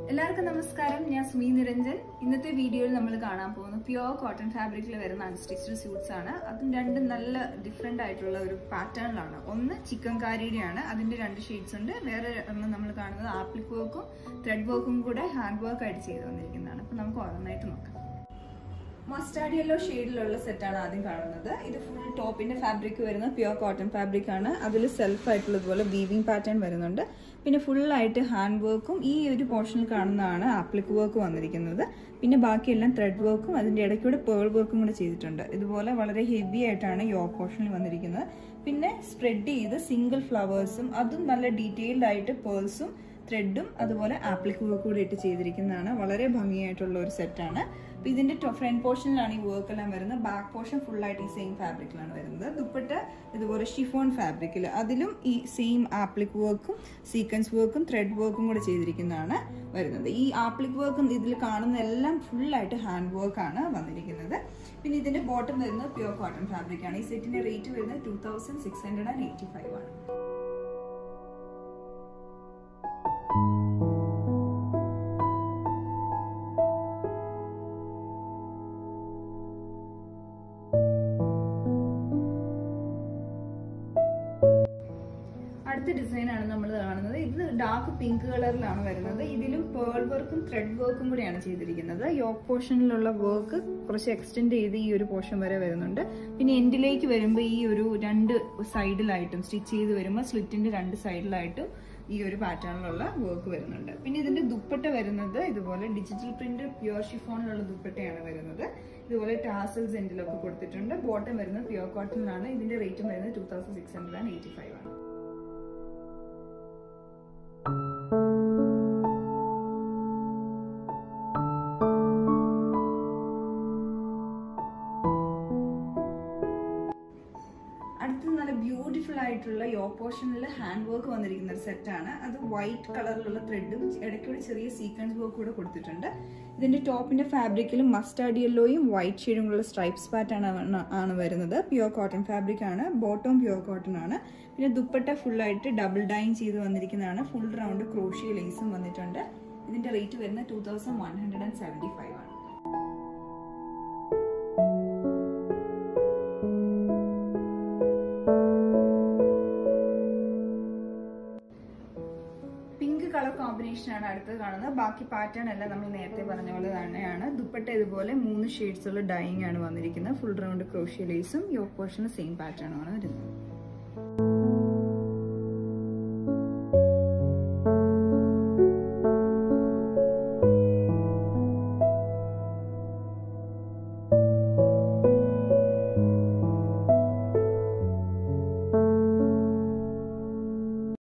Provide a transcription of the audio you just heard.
എല്ലാവർക്കും നമസ്കാരം ഞാൻ സുമി നിരഞ്ജൻ ഇന്നത്തെ വീഡിയോയിൽ നമ്മൾ കാണാൻ പോകുന്നത് പ്യുവർ കോട്ടൺ ഫാബ്രിക്കിൽ വരുന്ന അൺസ്റ്റിച്ച്ഡ് സ്യൂട്ട്സ് ആണ് അതും രണ്ടും നല്ല ഡിഫറെന്റ് ആയിട്ടുള്ള ഒരു പാറ്റേണിലാണ് ഒന്ന് ചിക്കൻ കാരിയുടെയാണ് അതിന്റെ രണ്ട് ഷെയ്ഡ്സ് ഉണ്ട് വേറെ ഒന്ന് നമ്മൾ കാണുന്നത് ആപ്ലിക് വർക്കും ത്രെഡ് വർക്കും കൂടെ ഹാൻഡ് വർക്ക് ആയിട്ട് ചെയ്ത് വന്നിരിക്കുന്നതാണ് അപ്പൊ നമുക്ക് ഓരോന്നായിട്ട് നോക്കാം മസ്റ്റാർഡ് യെല്ലോ ഷെയ്ഡിലുള്ള സെറ്റാണ് ആദ്യം കാണുന്നത് ഇത് ഫുൾ ടോപ്പിന്റെ ഫാബ്രിക് വരുന്ന പ്യുവർ കോട്ടൺ ഫാബ്രിക് ആണ് അതിൽ സെൽഫ് ആയിട്ടുള്ളതുപോലെ വീവിംഗ് പാറ്റേൺ വരുന്നുണ്ട് പിന്നെ ഫുൾ ആയിട്ട് ഹാൻഡ് വർക്കും ഈ ഒരു പോർഷനിൽ കാണുന്നതാണ് ആപ്ലിക് വർക്ക് വന്നിരിക്കുന്നത് പിന്നെ ബാക്കിയെല്ലാം ത്രെഡ് വർക്കും അതിന്റെ ഇടയ്ക്കൂടെ പേൾ വർക്കും കൂടെ ചെയ്തിട്ടുണ്ട് ഇതുപോലെ വളരെ ഹെവി ആയിട്ടാണ് യോ പോർഷനിൽ വന്നിരിക്കുന്നത് പിന്നെ സ്പ്രെഡ് ചെയ്ത് സിംഗിൾ ഫ്ലവേഴ്സും അതും നല്ല ഡീറ്റെയിൽഡ് ആയിട്ട് പേൾസും ത്രെഡും അതുപോലെ ആപ്ലിക് വർക്ക് കൂടി ഇട്ട് ചെയ്തിരിക്കുന്നതാണ് വളരെ ഭംഗിയായിട്ടുള്ള ഒരു സെറ്റാണ് അപ്പോൾ ഇതിന്റെ ഫ്രണ്ട് പോർഷനിലാണ് ഈ വർക്ക് എല്ലാം വരുന്നത് ബാക്ക് പോർഷൻ ഫുൾ ആയിട്ട് ഈ സെയിം ഫാബ്രിക്കിലാണ് വരുന്നത് ദുപ്പട്ട ഇതുപോലെ ഷിഫോൺ ഫാബ്രിക്കിൽ അതിലും ഈ സെയിം ആപ്ലിക് വർക്കും സീക്വൻസ് വർക്കും ത്രെഡ് വർക്കും കൂടെ ചെയ്തിരിക്കുന്നതാണ് വരുന്നത് ഈ ആപ്ലിക് വർക്കും ഇതിൽ കാണുന്ന എല്ലാം ഫുൾ ആയിട്ട് ഹാൻഡ് വർക്കാണ് വന്നിരിക്കുന്നത് പിന്നെ ഇതിന്റെ ബോട്ടം വരുന്നത് പ്യുവർ കോട്ടൺ ഫാബ്രിക് ആണ് ഈ സെറ്റിന്റെ റേറ്റ് വരുന്നത് two thousand six hundred and eighty five ആണ് അടുത്ത ഡിസൈൻ ആണ് നമ്മൾ കാണുന്നത് ഇത് ഡാർക്ക് പിങ്ക് കളറിലാണ് വരുന്നത് ഇതിലും പേൾ വർക്കും ത്രെഡ് വർക്കും കൂടിയാണ് ചെയ്തിരിക്കുന്നത് യോക്ക് പോർഷനിലുള്ള വർക്ക് കുറച്ച് എക്സ്റ്റെൻഡ് ചെയ്ത് ഈ ഒരു പോർഷൻ വരെ വരുന്നുണ്ട് പിന്നെ എൻഡിലേക്ക് വരുമ്പോൾ ഈ ഒരു രണ്ട് സൈഡിലായിട്ടും സ്റ്റിച്ച് ചെയ്ത് വരുമ്പോൾ സ്ലിറ്റിന്റെ രണ്ട് സൈഡിലായിട്ടും ഈ ഒരു പാറ്റേണിലുള്ള വർക്ക് വരുന്നുണ്ട് പിന്നെ ഇതിന്റെ ദുപ്പട്ട വരുന്നത് ഇതുപോലെ ഡിജിറ്റൽ പ്രിന്റ് പ്യുവർ ഷിഫോണിലുള്ള ദുപ്പട്ടയാണ് വരുന്നത് ഇതുപോലെ ടാസൽസ് എൻഡിലൊക്കെ കൊടുത്തിട്ടുണ്ട് ബോട്ടം വരുന്നത് പ്യുവർ കോട്ടണിലാണ് ഇതിന്റെ റേറ്റും വരുന്നത് two thousand six hundred and eighty five ആണ് അടുത്തത് നല്ല ബ്യൂട്ടിഫുൾ ആയിട്ടുള്ള യോ പോർഷനിൽ ഹാൻഡ് വർക്ക് വന്നിരിക്കുന്ന ഒരു സെറ്റാണ് അത് വൈറ്റ് കളറിലുള്ള ത്രെഡും ഇടയ്ക്കൂടെ ചെറിയ സീക്വൻസ് വർക്ക് കൂടെ കൊടുത്തിട്ടുണ്ട് ഇതിന്റെ ടോപ്പിന്റെ ഫാബ്രിക്കിലും മസ്റ്റാർഡ് യെല്ലോയും വൈറ്റ് ഷെയ്ഡും ഉള്ള സ്ട്രൈപ്സ് പാറ്റേൺ ആണ് വരുന്നത് പ്യുവർ കോട്ടൺ ഫാബ്രിക് ആണ് ബോട്ടം പ്യുവർ കോട്ടൺ ആണ് പിന്നെ ദുപ്പട്ട ഫുൾ ആയിട്ട് ഡബിൾ ഡൈൻ ചെയ്ത് വന്നിരിക്കുന്നതാണ് ഫുൾ റൗണ്ട് ക്രോഷ്യ ലേസും വന്നിട്ടുണ്ട് ഇതിന്റെ റേറ്റ് വരുന്നത് two thousand one hundred and seventy five ആണ് പിങ്ക് കളർ കോമ്പിനേഷൻ ആണ് അടുത്തത് കാണുന്നത് ബാക്കി പാറ്റേൺ എല്ലാം നമ്മൾ നേരത്തെ പറഞ്ഞ പോലെ തന്നെയാണ് ദുപ്പട്ട ഇതുപോലെ മൂന്ന് ഷെയ്ഡ്സ് ഉള്ള ഡൈയിങ് ആണ് വന്നിരിക്കുന്നത് ഫുൾ റൗണ്ട് ക്രോഷ്യ ലേസും യോക്ക് പോർഷനും സെയിം പാറ്റേൺ ആണ് വരുന്നത്